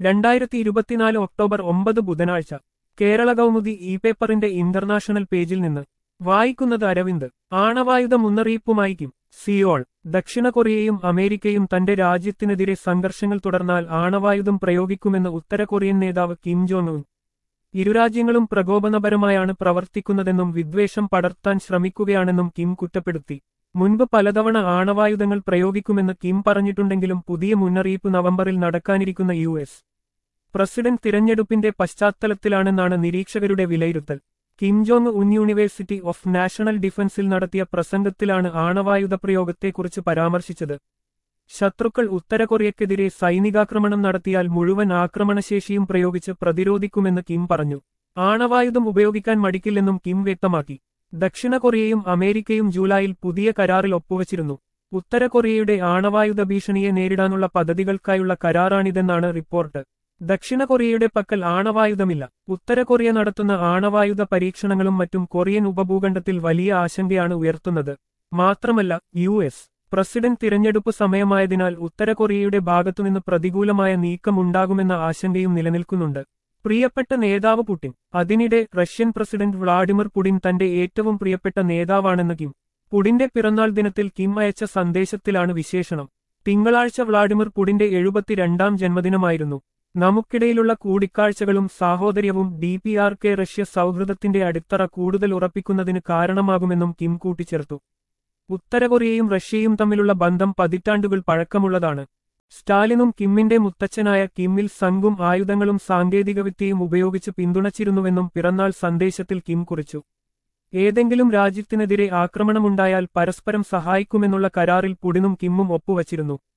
രണ്ടായിരത്തി ഇരുപത്തിനാല് ഒക്ടോബർ ഒമ്പത് ബുധനാഴ്ച കേരള കൗമുദി ഇ പേപ്പറിന്റെ ഇന്റർനാഷണൽ പേജിൽ നിന്ന് വായിക്കുന്നത് അരവിന്ദ് ആണവായുധ മുന്നറിയിപ്പുമായി കിം സിയോൾ ദക്ഷിണ കൊറിയയും അമേരിക്കയും തന്റെ രാജ്യത്തിനെതിരെ സംഘർഷങ്ങൾ തുടർന്നാൽ ആണവായുധം പ്രയോഗിക്കുമെന്ന് ഉത്തര കൊറിയൻ നേതാവ് കിം ജോങ് ഉൻ ഇരുരാജ്യങ്ങളും പ്രകോപനപരമായാണ് പ്രവർത്തിക്കുന്നതെന്നും വിദ്വേഷം പടർത്താൻ ശ്രമിക്കുകയാണെന്നും കിം കുറ്റപ്പെടുത്തി മുൻപ് പലതവണ ആണവായുധങ്ങൾ പ്രയോഗിക്കുമെന്ന് കിം പറഞ്ഞിട്ടുണ്ടെങ്കിലും പുതിയ മുന്നറിയിപ്പ് നവംബറിൽ നടക്കാനിരിക്കുന്ന യു എസ് പ്രസിഡന്റ് തിരഞ്ഞെടുപ്പിന്റെ പശ്ചാത്തലത്തിലാണെന്നാണ് നിരീക്ഷകരുടെ വിലയിരുത്തൽ Kim Jong Un university of national ഡിഫൻസിൽ നടത്തിയ പ്രസംഗത്തിലാണ് ആണവായുധ പ്രയോഗത്തെക്കുറിച്ച് പരാമർശിച്ചത് ശത്രുക്കൾ ഉത്തര കൊറിയക്കെതിരെ സൈനികാക്രമണം നടത്തിയാൽ മുഴുവൻ ആക്രമണശേഷിയും പ്രയോഗിച്ച് പ്രതിരോധിക്കുമെന്ന് കിം പറഞ്ഞു ആണവായുധം ഉപയോഗിക്കാൻ മടിക്കില്ലെന്നും കിം വ്യക്തമാക്കി ദക്ഷിണ കൊറിയയും അമേരിക്കയും ജൂലൈയിൽ പുതിയ കരാറിൽ ഒപ്പുവച്ചിരുന്നു ഉത്തര കൊറിയയുടെ ആണവായുധ ഭീഷണിയെ നേരിടാനുള്ള പദ്ധതികൾക്കായുള്ള കരാറാണിതെന്നാണ് റിപ്പോർട്ട് ദക്ഷിണ കൊറിയയുടെ പക്കൽ ആണവായുധമില്ല ഉത്തര കൊറിയ നടത്തുന്ന ആണവായുധ പരീക്ഷണങ്ങളും മറ്റും കൊറിയൻ ഉപഭൂഖണ്ഡത്തിൽ വലിയ ആശങ്കയാണ് ഉയർത്തുന്നത് മാത്രമല്ല യു എസ് പ്രസിഡന്റ് തിരഞ്ഞെടുപ്പ് സമയമായതിനാൽ ഉത്തര കൊറിയയുടെ ഭാഗത്തുനിന്ന് പ്രതികൂലമായ നീക്കമുണ്ടാകുമെന്ന ആശങ്കയും നിലനിൽക്കുന്നുണ്ട് പ്രിയപ്പെട്ട നേതാവ് പുടിൻ അതിനിടെ റഷ്യൻ പ്രസിഡന്റ് വ്ളാഡിമിർ പുടിൻ തന്റെ ഏറ്റവും പ്രിയപ്പെട്ട നേതാവാണെന്ന് കിം പുടിന്റെ പിറന്നാൾ ദിനത്തിൽ കിം അയച്ച സന്ദേശത്തിലാണ് വിശേഷണം തിങ്കളാഴ്ച വ്ളാഡിമിർ പുടിന്റെ എഴുപത്തിരണ്ടാം ജന്മദിനമായിരുന്നു നമുക്കിടയിലുള്ള കൂടിക്കാഴ്ചകളും സാഹോദര്യവും D P R K Russia സൗഹൃദത്തിന്റെ അടിത്തറ കൂടുതൽ ഉറപ്പിക്കുന്നതിന് കാരണമാകുമെന്നും കിം കൂട്ടിച്ചേർത്തു ഉത്തര കൊറിയയും റഷ്യയും തമ്മിലുള്ള ബന്ധം പതിറ്റാണ്ടുകൾ പഴക്കമുള്ളതാണ് സ്റ്റാലിനും കിമ്മിന്റെ മുത്തച്ഛനായ കിമ്മിൽ സംഘും ആയുധങ്ങളും സാങ്കേതികവിദ്യയും ഉപയോഗിച്ച് പിന്തുണച്ചിരുന്നുവെന്നും പിറന്നാൾ സന്ദേശത്തിൽ കിം കുറിച്ചു ഏതെങ്കിലും രാജ്യത്തിനെതിരെ ആക്രമണമുണ്ടായാൽ പരസ്പരം സഹായിക്കുമെന്നുള്ള കരാറിൽ പുടിനും കിമ്മും ഒപ്പുവച്ചിരുന്നു